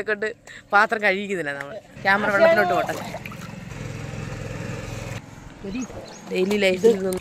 കൊണ്ട് പാത്രം കഴുകിക്കുന്നില്ല നമ്മൾ ക്യാമറ വെള്ളത്തിലോട്ട് പോട്ടെ ഡെയിലി ലൈഫിൽ നിന്ന്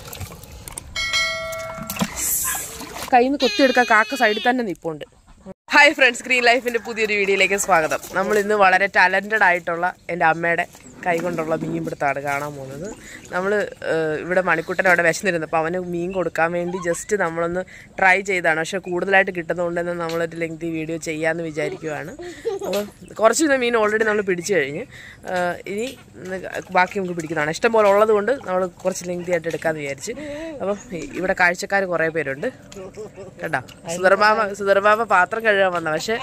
കയ്യിൽ നിന്ന് കൊത്തിയെടുക്കാൻ കാക്ക സൈഡിൽ തന്നെ നിപ്പുണ്ട് ഹായ് ഫ്രണ്ട്സ് ഗ്രീൻ ലൈഫിന്റെ പുതിയൊരു വീഡിയോയിലേക്ക് സ്വാഗതം നമ്മൾ ഇന്ന് വളരെ ടാലന്റഡ് ആയിട്ടുള്ള എൻ്റെ അമ്മയുടെ കൈ കൊണ്ടുള്ള മീൻ പിടുത്താണ് കാണാൻ പോകുന്നത് നമ്മൾ ഇവിടെ മണിക്കുട്ടൻ അവിടെ വിശന്നിരുന്നപ്പോൾ അവന് മീൻ കൊടുക്കാൻ വേണ്ടി ജസ്റ്റ് നമ്മളൊന്ന് ട്രൈ ചെയ്താണ് പക്ഷെ കൂടുതലായിട്ട് കിട്ടുന്നതുകൊണ്ട് തന്നെ നമ്മളൊരു ലെങ്തി വീഡിയോ ചെയ്യാമെന്ന് വിചാരിക്കുവാണ് അപ്പോൾ കുറച്ച് ഇന്ന് മീൻ ഓൾറെഡി നമ്മൾ പിടിച്ചു കഴിഞ്ഞ് ആ, ഇനി ഇന്ന് ബാക്കി നമുക്ക് പിടിക്കുന്നതാണ് ഇഷ്ടം പോലെ ഉള്ളത് കൊണ്ട് നമ്മൾ കുറച്ച് ലെങ്തി ആയിട്ട് എടുക്കാമെന്ന് വിചാരിച്ച് അപ്പം ഇവിടെ കാഴ്ചക്കാർ കുറേ പേരുണ്ട് കേട്ടോ സുധർമാമ സുധർമാമ പാത്രം കഴുകാൻ വന്ന പക്ഷെ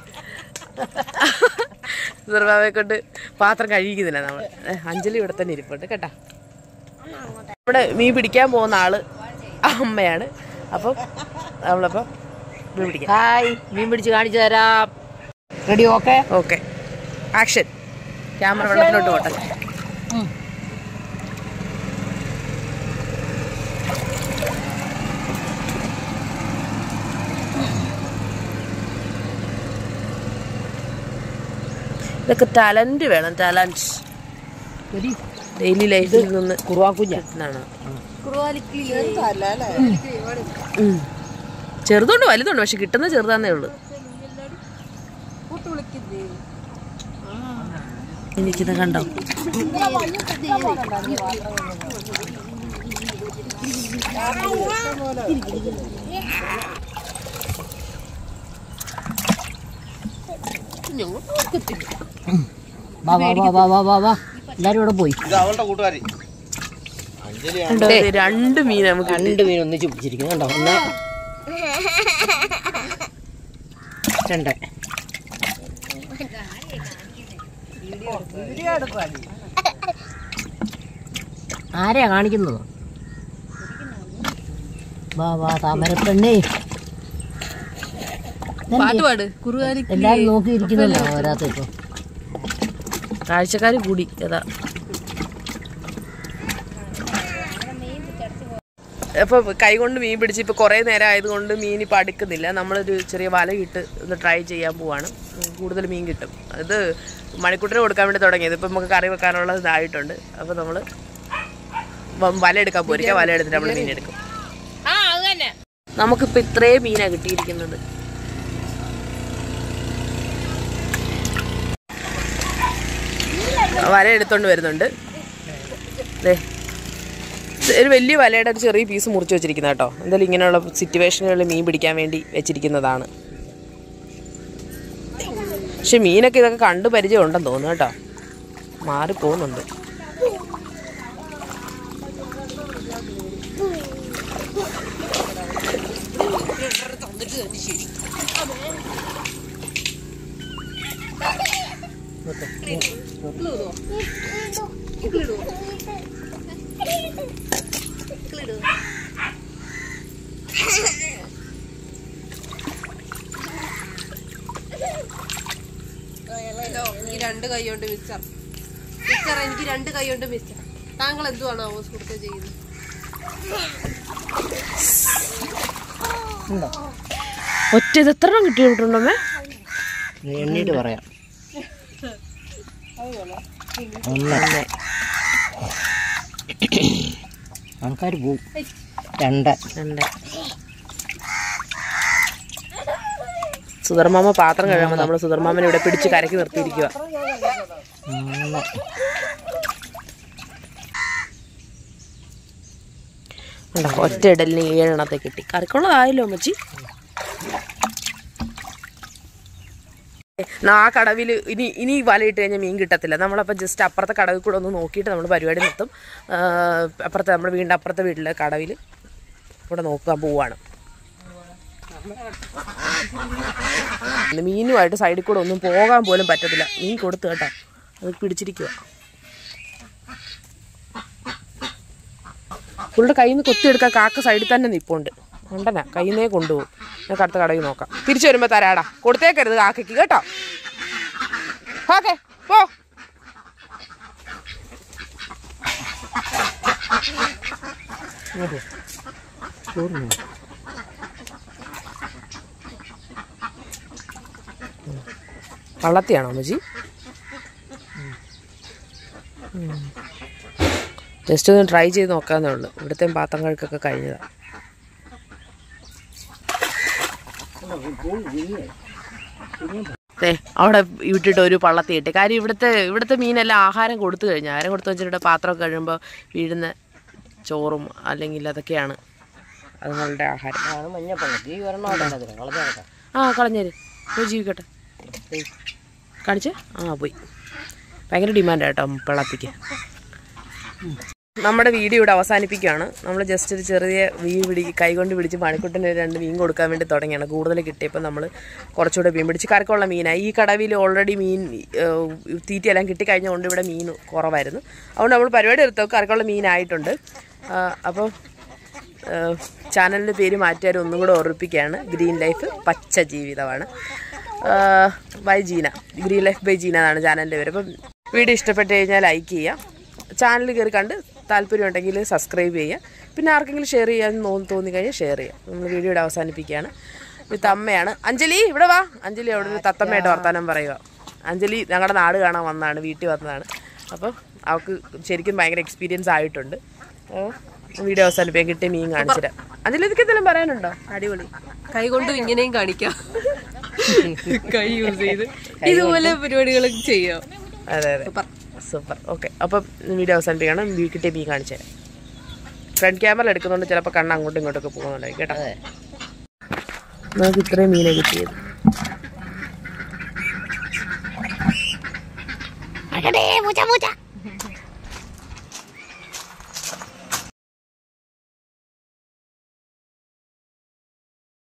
സുധർമാമയെ കൊണ്ട് പാത്രം കഴുകിക്കുന്നില്ല നമ്മൾ ഏ, അഞ്ജലി ഇവിടെ തന്നെ ഇരിപ്പുണ്ട് കേട്ടാ ഇവിടെ മീൻ പിടിക്കാൻ പോകുന്ന ആള് അമ്മയാണ് അപ്പം നമ്മളപ്പം മീൻ പിടിക്കാം ഹായ് മീൻ പിടിച്ച് കാണിച്ചു തരാം ready okay okay action camera വെള്ളത്തിലോട്ട് പോട്ടെ ഇതൊക്കെ ടാലന്റ് വേണം ടാലന്റ് റെഡി ഡെയിലി ലൈഫിൽ നിന്ന് കുറുവാക്കുഞ്ഞ എന്നാണ് ഉം. ചെറുതുണ്ട് വലുതുണ്ട് പക്ഷെ കിട്ടുന്ന ചെറുതാന്നേ ഉള്ളു എനിക്കിത് കണ്ടോ വാ വാ വാ വാ വാ വാ വാ എല്ലാരും ഇവിടെ പോയി ഇത് അവളുടെ കൂട്ടുകാരി അഞ്ജലിയാണ് കണ്ടോ? ഇത് രണ്ട് മീൻ നമുക്ക് കിട്ടി. രണ്ട് മീൻ ഒന്നിച്ച് പിടിച്ചിരിക്കുന്നു കണ്ടോ ഒന്ന് രണ്ട് ആരെയാ കാണിക്കുന്നത് വാ വാ താമരപ്പെണ്ണേ എല്ലാരും നോക്കിയിരിക്കുന്നുണ്ടോ വരാത്ത ഇപ്പൊ കാഴ്ചക്കാർ കൂടി ഏതാ അപ്പൊ കൈ കൊണ്ട് മീൻ പിടിച്ച് ഇപ്പൊ കുറെ നേരം ആയതുകൊണ്ട് മീൻ ഇപ്പൊ അടുക്കുന്നില്ല നമ്മളൊരു ചെറിയ വല ഇട്ട് ഒന്ന് ട്രൈ ചെയ്യാൻ പോവാണ് ഉം, കൂടുതൽ മീൻ കിട്ടും ഇത് മണിക്കൂട്ടിന് കൊടുക്കാൻ വേണ്ടി തുടങ്ങിയത് ഇപ്പൊ നമുക്ക് കറി വെക്കാനുള്ള ഇതായിട്ടുണ്ട് അപ്പൊ നമ്മള് വ- വല എടുക്കാൻ പോരിക്കാം വല എടുത്തിട്ട് നമ്മൾ മീൻ എടുക്കും നമുക്കിപ്പോ ഇത്രയും മീനാ കിട്ടിയിരിക്കുന്നത് വല എടുത്തോണ്ട് വരുന്നുണ്ട് ദേ ഇത് ഒരു വലിയ വലയുടെ ഒരു ചെറിയ പീസ് മുറിച്ച് വെച്ചിരിക്കുന്ന കേട്ടോ എന്തായാലും ഇങ്ങനെയുള്ള സിറ്റുവേഷനുകളിൽ മീൻ പിടിക്കാൻ വേണ്ടി വെച്ചിരിക്കുന്നതാണ് പക്ഷെ മീനൊക്കെ ഇതൊക്കെ കണ്ടു പരിചയം ഉണ്ടെന്ന് തോന്നുന്നു കേട്ടോ മാറി പോകുന്നുണ്ട് ഈ രണ്ട് കൈ കൊണ്ട് മിസ്റ്റർ മിസ്റ്റർ എനിക്ക് രണ്ട് കൈ കൊണ്ട് മിസ്റ്റർ താങ്കൾ എന്തുവാണോ സുഹൃത്തെ ചെയ്യുന്നത് ഉണ്ടോ ഒറ്റ ഇത് എത്ര എണ്ണം കിട്ടിയിട്ടുണ്ടമ്മേ എണ്ണീട്ട് പറയാം ഒന്ന് ആൾക്കാർ പോവും രണ്ട് രണ്ട് സുധർമാമ പാത്രം കഴുകുമ്പോൾ നമ്മൾ സുധർമാമനെ ഇവിടെ പിടിച്ച് കരക്കി നിർത്തിയിരിക്കുക മൂന്ന് ഉണ്ടോ ഒറ്റ ഇടലിന് ഏഴെണ്ണത്തെ കിട്ടി കറിക്കുള്ളതായല്ലോ അമ്മച്ചി ആ കടവിൽ ഇനി ഇനി വലയിട്ട് കഴിഞ്ഞാൽ മീൻ കിട്ടത്തില്ല നമ്മളപ്പോൾ ജസ്റ്റ് അപ്പുറത്തെ കടവിൽ കൂടെ ഒന്ന് നോക്കിയിട്ട് നമ്മൾ പരിപാടി നിർത്തും ആ, അപ്പുറത്തെ നമ്മുടെ വീടിൻ്റെ അപ്പുറത്തെ വീട്ടിലെ കടവിൽ ഇവിടെ നോക്കാൻ പോവാണ് മീനുമായിട്ട് സൈഡിൽ കൂടെ ഒന്നും പോകാൻ പോലും പറ്റത്തില്ല മീൻ കൊടുത്തു കേട്ടോ അത് പിടിച്ചിരിക്കുക പുള്ളിയുടെ കയ്യിൽ നിന്ന് കൊത്തിയെടുക്കാൻ കാക്ക സൈഡിൽ തന്നെ നിപ്പുണ്ട് ഉണ്ടനാ കയ്യിൽ നിന്നേ കൊണ്ടുപോകും ഞാൻ അടുത്ത കടയിൽ നോക്കാം തിരിച്ചു വരുമ്പോൾ തരാടാ കൊടുത്തേക്കരുത് കാക്കയ്ക്ക് കേട്ടോ ഓക്കെ പോ ചോറ് പള്ളത്തിയാണോ അമ്മച്ചി ജസ്റ്റ് ഒന്ന് ട്രൈ ചെയ്ത് നോക്കാന്നേ ഉള്ളൂ ഇവിടുത്തെ പാത്രം കഴുക്കൊക്കെ കഴിഞ്ഞതാണ് ദേ അവിടെ വിട്ടിട്ട് ഒരു പള്ളത്തി ഇട്ട് കാര്യം ഇവിടുത്തെ ഇവിടുത്തെ മീനെല്ലാം ആഹാരം കൊടുത്തു കഴിഞ്ഞാൽ ആഹാരം കൊടുത്തു വെച്ചിട്ട് പാത്രമൊക്കെ കഴിയുമ്പോൾ വീഴുന്ന ചോറും അല്ലെങ്കിൽ അതൊക്കെയാണ് അതുങ്ങളുടെ ആഹാരം അത് മഞ്ഞപ്പള്ളത്തി ഈ ഒരെണ്ണം അവിടെ അതിന് കളഞ്ഞേക്കാം ആ കളഞ്ഞേര് പോയി ജീവിക്കട്ടെ കാണിച്ച് ആ പോയി ഭയങ്കര ഡിമാൻഡ് കേട്ടോ പിളപ്പിക്ക് നമ്മുടെ വീഡിയോ ഇവിടെ അവസാനിപ്പിക്കുകയാണ് നമ്മൾ ജസ്റ്റ് ഒരു ചെറിയ മീൻ പിടി കൈകൊണ്ട് പിടിച്ച് മണിക്കുട്ടിന് രണ്ട് മീൻ കൊടുക്കാൻ വേണ്ടി തുടങ്ങിയാണ് കൂടുതൽ കിട്ടിയപ്പോൾ നമ്മൾ കുറച്ചുകൂടെ മീൻ പിടിച്ച് കരക്കുള്ള മീനായി ഈ കടവിൽ ഓൾറെഡി മീൻ ഏഹ്, തീറ്റയെല്ലാം കിട്ടിക്കഴിഞ്ഞുകൊണ്ട് ഇവിടെ മീൻ കുറവായിരുന്നു അതുകൊണ്ട് നമ്മൾ പരിപാടി എടുത്തോ കരക്കുള്ള മീനായിട്ടുണ്ട് ആ, അപ്പോൾ ചാനലിൻ്റെ പേര് മാറ്റിയാൽ ഒന്നും കൂടെ ഓർമ്മിപ്പിക്കുകയാണ് ഗ്രീൻ ലൈഫ് പച്ച ജീവിതമാണ് by Jeena green life by Jeena എന്നാണ് ചാനലിൻ്റെ പേര് അപ്പം വീഡിയോ ഇഷ്ടപ്പെട്ട് കഴിഞ്ഞാൽ ലൈക്ക് ചെയ്യുക ചാനൽ കയറി കണ്ട് താല്പര്യം ഉണ്ടെങ്കിൽ സബ്സ്ക്രൈബ് ചെയ്യുക പിന്നെ ആർക്കെങ്കിലും ഷെയർ ചെയ്യാൻ തോന്നി തോന്നിക്കഴിഞ്ഞാൽ ഷെയർ ചെയ്യുക നമ്മൾ വീഡിയോയുടെ അവസാനിപ്പിക്കുകയാണ് വിത്ത് അമ്മയാണ് അഞ്ജലി ഇവിടെ വാ അഞ്ജലി അവിടെ ഒരു തത്തമ്മയായിട്ട് വർത്താനം പറയുക അഞ്ജലി ഞങ്ങളുടെ നാട് കാണാൻ വന്നതാണ് വീട്ടിൽ വന്നതാണ് അപ്പം അവൾക്ക് ശരിക്കും ഭയങ്കര എക്സ്പീരിയൻസ് ആയിട്ടുണ്ട് അപ്പോൾ വീഡിയോ അവസാനിപ്പിക്കാൻ കിട്ടിയ മീൻ കാണിച്ചു തരാം അഞ്ജലി ഇതൊക്കെ എന്തെങ്കിലും പറയാനുണ്ടോ അടിപൊളി കൈ കൊണ്ടും ഇങ്ങനെയും കാണിക്കാം കൈ യൂസ് ചെയ്ത് ഇതുപോലെ പരിപാടികളൊക്കെ ചെയ്യാം അതെ അതെ സൂപ്പർ ഓക്കെ അപ്പം വീഡിയോ അവസാനിപ്പിക്കണം വീ കിട്ടിയ മീൻ കാണിച്ചു തരാം ഫ്രണ്ട് ക്യാമറ എടുക്കുന്നതുകൊണ്ട് ചിലപ്പോൾ കണ്ണ് അങ്ങോട്ടും ഇങ്ങോട്ടൊക്കെ പോകുന്നുണ്ടായി കേട്ടോ നമുക്ക് ഇത്രയും മീനെ കിട്ടിയത് പൂച്ച പൂച്ച